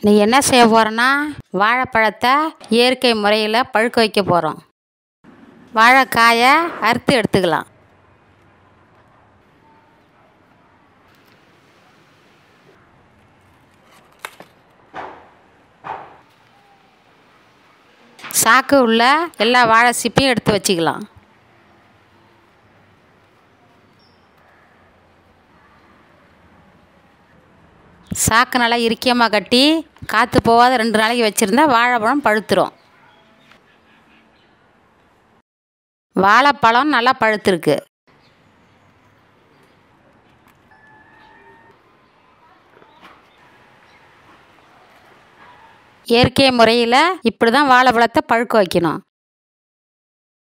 நீ என்ன செய்ய போகிறோன்னா வாழைப்பழத்தை இயற்கை முறையில் பழுக்க வைக்க போகிறோம் வாழைக்காயை அறுத்து எடுத்துக்கலாம் சாக்கு உள்ள எல்லா வாழை சிப்பையும் எடுத்து வச்சுக்கலாம் சாக்கு நல்லா இறுக்கியமாக கட்டி காற்று போகாத ரெண்டு நாளைக்கு வச்சுருந்தா வாழைப்பழம் பழுத்துரும் வாழைப்பழம் நல்லா பழுத்திருக்கு இயற்கை முறையில் இப்படி தான் வாழைப்பழத்தை பழுக்க வைக்கணும்